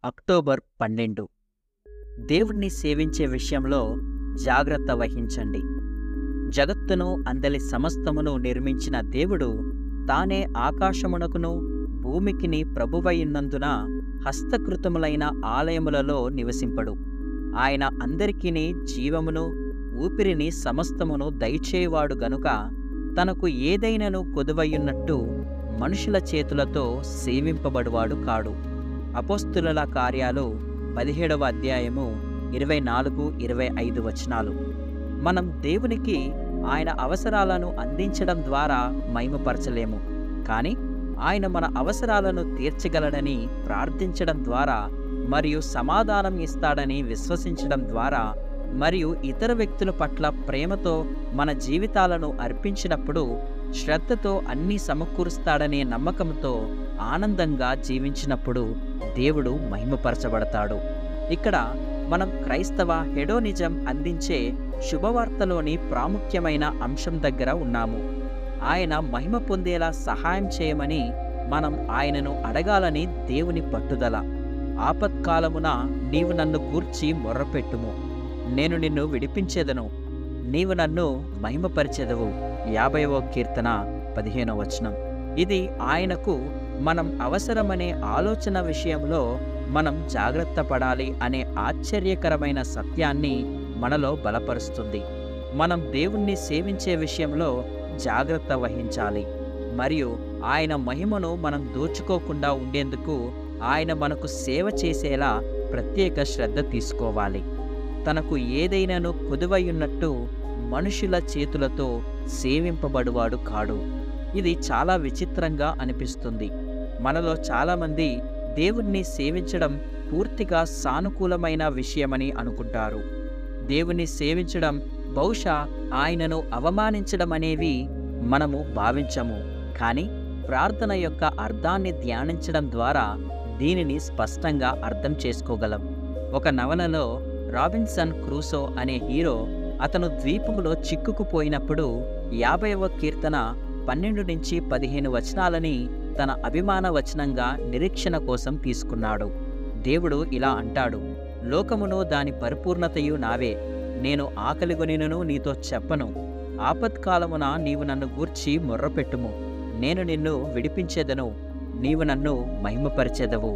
October పన్నెండు దేవుణ్ణి సేవించే విషయంలో జాగ్రత్త వహించండి జగత్తును అందలి సమస్తమును నిర్మించిన దేవుడు తానే ఆకాశమునకును భూమికిని ప్రభువైనందున హస్తకృతములైన ఆలయములలో నివసింపడు ఆయన అందరికిని జీవమును ఊపిరిని సమస్తమును దయచేవాడు గనుక తనకు ఏదైనను కొదువయ్యున్నట్టు మనుషుల చేతులతో సేవింపబడువాడు కాడు అపోస్తుల కార్యాలు పదిహేడవ అధ్యాయము ఇరవై నాలుగు ఇరవై ఐదు వచనాలు మనం దేవునికి ఆయన అవసరాలను అందించడం ద్వారా మహిమపరచలేము కానీ ఆయన మన అవసరాలను తీర్చగలడని ప్రార్థించడం ద్వారా మరియు సమాధానం ఇస్తాడని విశ్వసించడం ద్వారా మరియు ఇతర వ్యక్తుల పట్ల ప్రేమతో మన జీవితాలను అర్పించినప్పుడు శ్రద్ధతో అన్నీ సమకూరుస్తాడనే నమ్మకంతో ఆనందంగా జీవించినప్పుడు దేవుడు మహిమపరచబడతాడు ఇక్కడ మనం క్రైస్తవ హెడోనిజం అందించే శుభవార్తలోని ప్రాముఖ్యమైన అంశం దగ్గర ఉన్నాము ఆయన మహిమ పొందేలా సహాయం చేయమని మనం ఆయనను అడగాలని దేవుని పట్టుదల ఆపత్కాలమున నీవు నన్ను గూర్చి మొర్రపెట్టుము నేను నిన్ను విడిపించేదను నీవు నన్ను మహిమపరిచెదవు యాభైవ కీర్తన పదిహేనవ వచనం ఇది ఆయనకు మనం అవసరమనే ఆలోచన విషయంలో మనం జాగ్రత్త పడాలి అనే ఆశ్చర్యకరమైన సత్యాన్ని మనలో బలపరుస్తుంది మనం దేవుణ్ణి సేవించే విషయంలో జాగ్రత్త వహించాలి మరియు ఆయన మహిమను మనం దోచుకోకుండా ఉండేందుకు ఆయన మనకు సేవ చేసేలా ప్రత్యేక శ్రద్ధ తీసుకోవాలి తనకు ఏదైనాను కొదువయ్యున్నట్టు మనుషుల చేతులతో సేవింపబడువాడు కాడు ఇది చాలా విచిత్రంగా అనిపిస్తుంది మనలో చాలామంది దేవుణ్ణి సేవించడం పూర్తిగా సానుకూలమైన విషయమని అనుకుంటారు దేవుణ్ణి సేవించడం బహుశా ఆయనను అవమానించడం అనేవి మనము భావించము కానీ ప్రార్థన యొక్క అర్థాన్ని ధ్యానించడం ద్వారా దీనిని స్పష్టంగా అర్థం చేసుకోగలం ఒక నవలలో రాబిన్సన్ క్రూసో అనే హీరో అతను ద్వీపంలో చిక్కుకుపోయినప్పుడు యాభైవ కీర్తన పన్నెండు నుంచి పదిహేను వచనాలని తన అభిమాన వచనంగా నిరీక్షణ కోసం తీసుకున్నాడు దేవుడు ఇలా అంటాడు లోకమును దాని పరిపూర్ణతయు నావే నేను ఆకలిగొనినను నీతో చెప్పను ఆపత్కాలమున నీవు నన్ను గూర్చి మొర్రపెట్టుము నేను నిన్ను విడిపించేదను నీవు నన్ను మహిమపరిచెదవు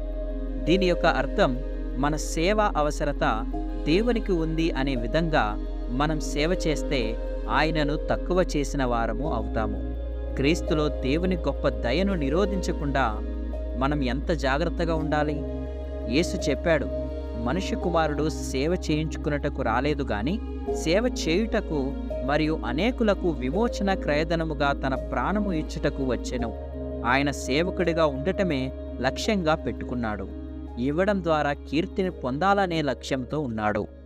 దీని యొక్క అర్థం మన సేవ అవసరత దేవునికి ఉంది అనే విధంగా మనం సేవ చేస్తే ఆయనను తక్కువ చేసిన వారము అవుతాము క్రీస్తులో దేవుని గొప్ప దయను నిరోధించకుండా మనం ఎంత జాగ్రత్తగా ఉండాలి యేసు చెప్పాడు మనుష్య కుమారుడు సేవ చేయించుకున్నటకు రాలేదు గాని సేవ చేయుటకు మరియు అనేకులకు విమోచన క్రయధనముగా తన ప్రాణము ఇచ్చుటకు వచ్చెను ఆయన సేవకుడిగా ఉండటమే లక్ష్యంగా పెట్టుకున్నాడు ఇవ్వడం ద్వారా కీర్తిని పొందాలనే లక్ష్యంతో ఉన్నాడు